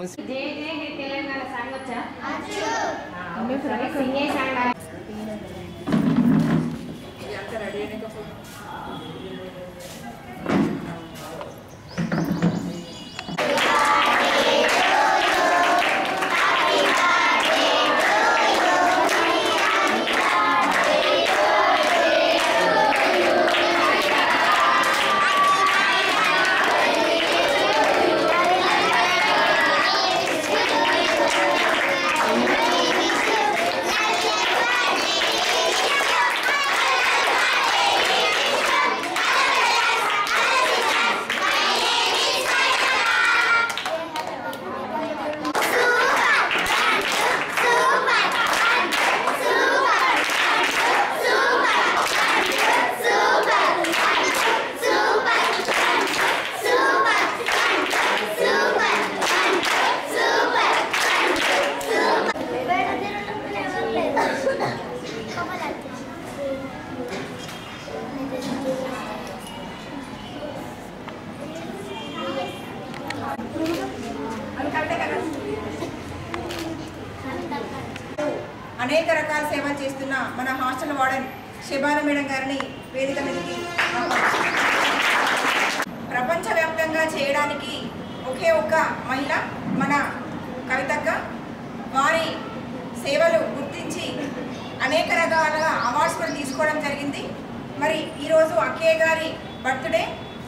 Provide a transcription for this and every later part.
జై జై హే తెలంగాణ సాంగ్ వచ్చా సరే సింగే సాంగ్ అనేక రకాల సేవలు చేస్తున్న మన హాస్టల్ వార్డెన్ శబాన మేడం గారిని వేదిక మీదకి ఆహ్వానిస్తున్నాను. ప్రపంచవ్యాప్తంగా చేయడానికి ఒకే ఒక్క మహిళ మన కవితక్క వారి సేవలు గుర్తించి అనేక రకాలుగా అవార్డ్స్ కూడా తీసుకోవడం జరిగింది మరి ఈరోజు అక్కయ్య గారి బర్త్డే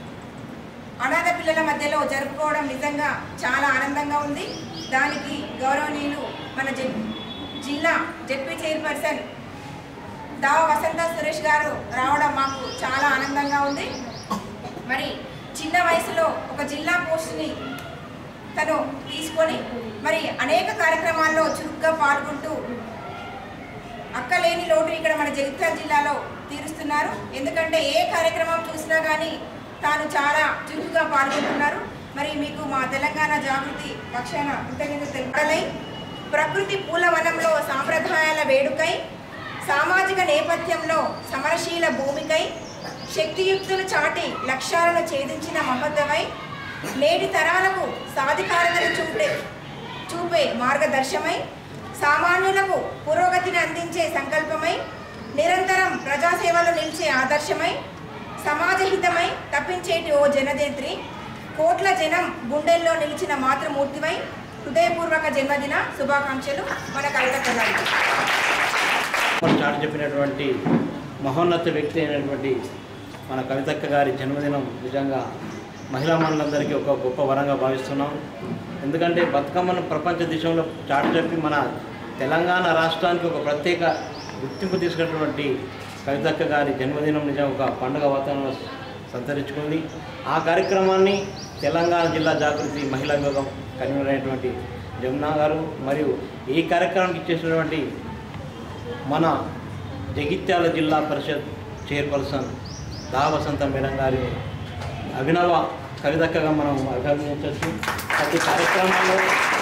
అనాథ పిల్లల మధ్యలో జరుపుకోవడం నిజంగా చాలా ఆనందంగా ఉంది దానికి గౌరవనీయులు మన జి- జిల్లా జెడ్పీ చైర్పర్సన్ దావ వసంత సురేష్ గారు రావడం మాకు చాలా ఆనందంగా ఉంది మరి చిన్న వయసులో ఒక జిల్లా పోస్టుని తను తీసుకొని మరి అనేక కార్యక్రమాల్లో చురుగ్గా పాల్గొంటూ అక్క లేని లోటు ఇక్కడ మన జగిత్యాల జిల్లాలో తీరుస్తున్నారు ఎందుకంటే ఏ కార్యక్రమం చూసినా కానీ తాను చాలా చురుకుగా పాల్గొంటున్నారు మరి మీకు మా తెలంగాణ జాగృతి పక్షాన కృతజ్ఞతలు తెలుపడలై ప్రకృతి పూలవనంలో సాంప్రదాయాల వేడుకై సామాజిక నేపథ్యంలో సమరశీల భూమికై శక్తియుక్తులు చాటి లక్ష్యాలను ఛేదించిన మహోద్యమై నేటి తరాలకు సాధికారతను చూపే చూపే మార్గదర్శమై సామాన్యులకు పురోగతిని అందించే సంకల్పమై నిరంతరం ప్రజాసేవలో నిలిచే ఆదర్శమై సమాజహితమై తప్పించేటి ఓ జననేత్రి కోట్ల జనం గుండెల్లో నిలిచిన మాతృమూర్తివై హృదయపూర్వక జన్మదిన శుభాకాంక్షలు మన కవిత కథలు మనం చాటి చెప్పినటువంటి మహోన్నత వ్యక్తి అయినటువంటి మన కవితక్క గారి జన్మదినం నిజంగా మహిళా మనులందరికీ ఒక గొప్ప వరంగా భావిస్తున్నాం ఎందుకంటే బతుకమ్మను ప్రపంచ దేశంలో చాటి చెప్పి మన తెలంగాణ రాష్ట్రానికి ఒక ప్రత్యేక గుర్తింపు తీసుకున్నటువంటి కవితక్క గారి జన్మదినం నిజం ఒక పండుగ వాతావరణం సంతరించుకుంది ఆ కార్యక్రమాన్ని తెలంగాణ జిల్లా జాగృతి మహిళా విభాగం కన్వీనర్ అయినటువంటి జమునా గారు మరియు ఈ కార్యక్రమానికి ఇచ్చేసినటువంటి మన జగిత్యాల జిల్లా పరిషత్ చైర్పర్సన్ దా వసంత మేడం గారి అభినవ కవితక్కగా మనం అభినందించవచ్చు ప్రతి కార్యక్రమంలో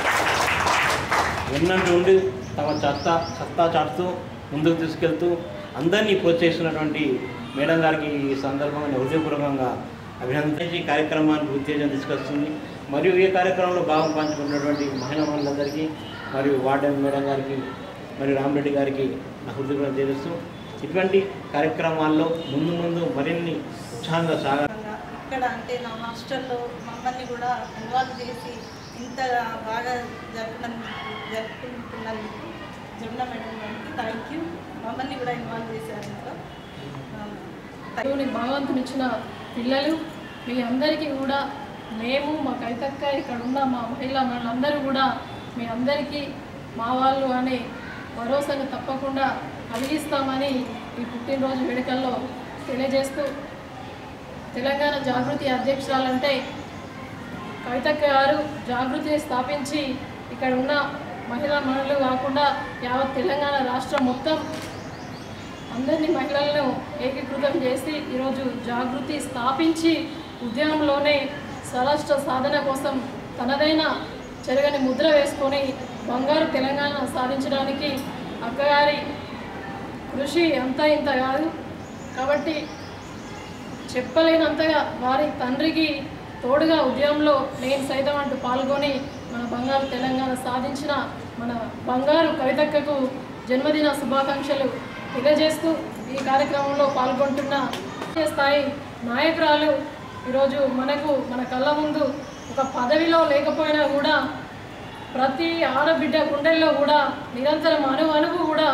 వెన్నంటి ఉండి తమ సత్తా సత్తా చాటుతూ ముందుకు తీసుకెళ్తూ అందరినీ ప్రోత్సహిస్తున్నటువంటి మేడం గారికి ఈ సందర్భంగా నేను హృదయపూర్వకంగా అభినందించి ఈ కార్యక్రమానికి ఉత్తేజం తీసుకొస్తుంది మరియు ఈ కార్యక్రమంలో భాగం పంచుకున్నటువంటి మహిళా మనులందరికీ మరియు వార్డెన్ మేడం గారికి మరియు రామరెడ్డి గారికి నా హృదయపూర్వకం తెలుస్తూ ఇటువంటి కార్యక్రమాల్లో ముందు ముందు మరిన్ని ఉత్సాహంగా సాగా ఇక్కడ అంటే నా హాస్టల్లో మమ్మల్ని కూడా ఇన్వాల్వ్ చేసి ఇంత బాగా జరుపున జరుపుకుంటున్నందుకు జమున మేడం గారికి థ్యాంక్ యూ మమ్మల్ని కూడా ఇన్వాల్వ్ చేశారు ఇంట్లో దేవుని భగవంతుని ఇచ్చిన పిల్లలు మీ అందరికీ కూడా మేము మా కవితక్క ఇక్కడ ఉన్న మా మహిళా మనందరూ కూడా మీ అందరికీ మా వాళ్ళు అనే భరోసాను తప్పకుండా కలిగిస్తామని ఈ పుట్టినరోజు వేడుకల్లో తెలియజేస్తూ తెలంగాణ జాగృతి అధ్యక్షురాలంటే కవితక్క గారు జాగృతిని స్థాపించి ఇక్కడ ఉన్న మహిళా మనులు కాకుండా యావత్ తెలంగాణ రాష్ట్రం మొత్తం అందరినీ మహిళలను ఏకీకృతం చేసి ఈరోజు జాగృతి స్థాపించి ఉద్యమంలోనే స్వరాష్ట్ర సాధన కోసం తనదైన చెరగని ముద్ర వేసుకొని బంగారు తెలంగాణ సాధించడానికి అక్కగారి కృషి అంతా ఇంత కాదు కాబట్టి చెప్పలేనంతగా వారి తండ్రికి తోడుగా ఉద్యమంలో నేను సైతం అంటూ పాల్గొని మన బంగారు తెలంగాణ సాధించిన మన బంగారు కవితక్కకు జన్మదిన శుభాకాంక్షలు తెలియజేస్తూ ఈ కార్యక్రమంలో పాల్గొంటున్న జాతీయ స్థాయి నాయకురాలు ఈరోజు మనకు మన కళ్ళ ముందు ఒక పదవిలో లేకపోయినా కూడా ప్రతి ఆడబిడ్డ గుండెల్లో కూడా నిరంతరం అణు అణువు కూడా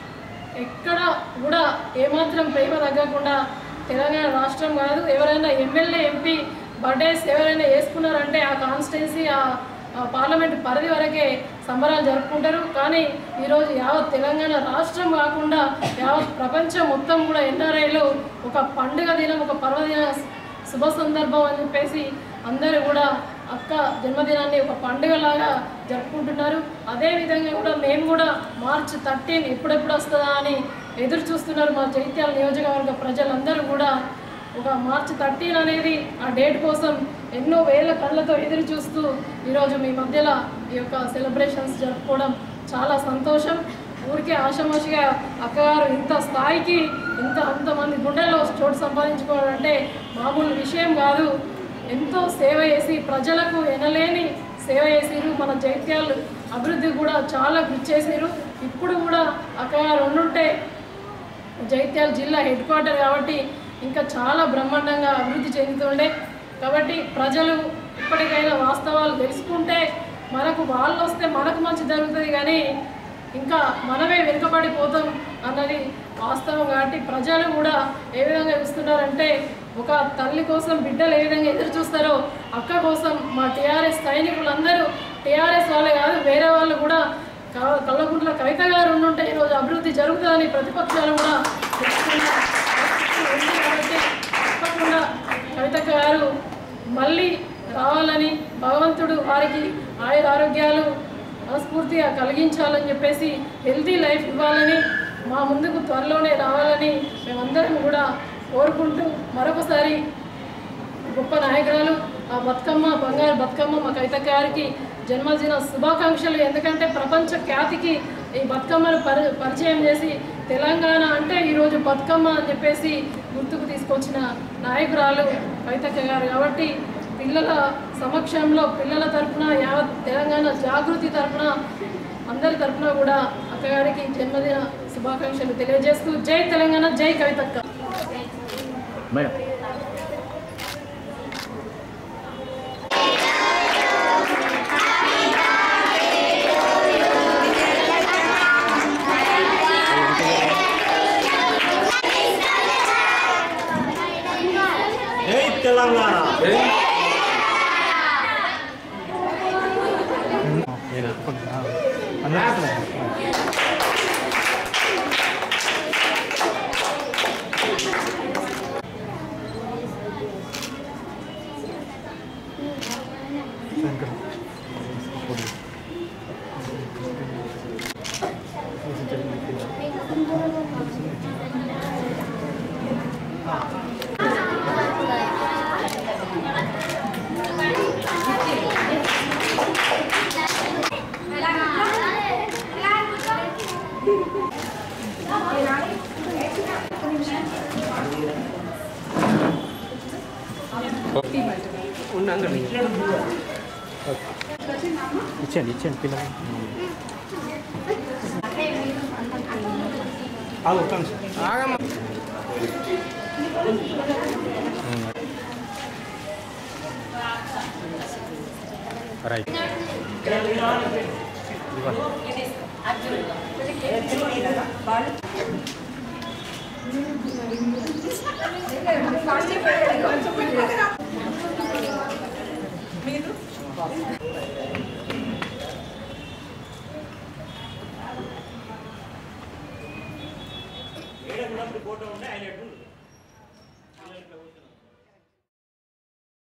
ఎక్కడ కూడా ఏమాత్రం ప్రేమ తగ్గకుండా తెలంగాణ రాష్ట్రం కాదు ఎవరైనా ఎమ్మెల్యే ఎంపీ బర్త్డేస్ ఎవరైనా వేసుకున్నారంటే ఆ కాన్స్టిట్యున్సీ ఆ ఆ పార్లమెంట్ పరిధి వరకే సంబరాలు జరుపుకుంటారు కానీ ఈరోజు యావత్ తెలంగాణ రాష్ట్రం కాకుండా యావత్ ప్రపంచం మొత్తం కూడా ఎన్ఆర్ఐలు ఒక పండుగ దినం ఒక పర్వదిన శుభ సందర్భం అని చెప్పేసి అందరూ కూడా అక్క జన్మదినాన్ని ఒక పండుగలాగా జరుపుకుంటున్నారు అదేవిధంగా కూడా మేము కూడా మార్చ్ థర్టీన్ ఎప్పుడెప్పుడు వస్తుందా అని ఎదురు చూస్తున్నారు మా జైత్యాల నియోజకవర్గ ప్రజలందరూ కూడా ఒక మార్చ్ థర్టీన్ అనేది ఆ డేట్ కోసం ఎన్నో వేల కళ్ళతో ఎదురు చూస్తూ ఈరోజు మీ మధ్యలో ఈ యొక్క సెలబ్రేషన్స్ జరుపుకోవడం చాలా సంతోషం ఊరికే ఆషమాషిగా అక్కగారు ఇంత స్థాయికి ఇంత అంతమంది గుండెల్లో చోటు సంపాదించుకోవాలంటే మామూలు విషయం కాదు ఎంతో సేవ చేసి ప్రజలకు ఎనలేని సేవ చేసిరు మన జైత్యాలు అభివృద్ధి కూడా చాలా కృషి చేసిరు ఇప్పుడు కూడా అక్కగారు ఉండుంటే జైత్యాల జిల్లా హెడ్ క్వార్టర్ కాబట్టి ఇంకా చాలా బ్రహ్మాండంగా అభివృద్ధి చెందుతుండే కాబట్టి ప్రజలు ఇప్పటికైనా వాస్తవాలు తెలుసుకుంటే మనకు వాళ్ళు వస్తే మనకు మంచి జరుగుతుంది కానీ ఇంకా మనమే వెనుకబడిపోతాం అన్నది వాస్తవం కాబట్టి ప్రజలు కూడా ఏ విధంగా చూస్తున్నారంటే ఒక తల్లి కోసం బిడ్డలు ఏ విధంగా ఎదురు చూస్తారో అక్క కోసం మా టీఆర్ఎస్ సైనికులందరూ టీఆర్ఎస్ వాళ్ళే కాదు వేరే వాళ్ళు కూడా క- కల్లకుంట్ల కవిత గారు ఉండుంటే ఈరోజు అభివృద్ధి జరుగుతుందని ప్రతిపక్షాలు కూడా తెలుసుకున్న పరిస్థితి ఉంది కాబట్టి తప్పకుండా కవితక్క గారు మళ్ళీ రావాలని భగవంతుడు వారికి ఆయుర ఆరోగ్యాలు మనస్ఫూర్తిగా కలిగించాలని చెప్పేసి హెల్తీ లైఫ్ ఇవ్వాలని మా ముందుకు త్వరలోనే రావాలని మేమందరం కూడా కోరుకుంటూ మరొకసారి గొప్ప నాయకురాలు ఆ బతుకమ్మ బంగారు బతుకమ్మ మా కవిత గారికి జన్మదిన శుభాకాంక్షలు ఎందుకంటే ప్రపంచ ఖ్యాతికి ఈ బతుకమ్మను పరి పరిచయం చేసి తెలంగాణ అంటే ఈరోజు బతుకమ్మ అని చెప్పేసి గుర్తుకు తీసుకొచ్చిన నాయకురాలు కవితక్క గారు కాబట్టి పిల్లల సమక్షంలో పిల్లల తరపున యావత్ తెలంగాణ జాగృతి తరపున అందరి తరపున కూడా అక్కగారికి జన్మదిన శుభాకాంక్షలు తెలియజేస్తూ జై తెలంగాణ జై కవితక్క మేడం జై తెలంగాణ ఇచ్చేయండి ఇచ్చేయండి పిల్లలు ఆగు, ఒక్క నిమిషం. రైట్ మీరు ఏడ ఉన్నప్పుడు ఫోటో ఉంటే ఆయన ఎట్లుంటే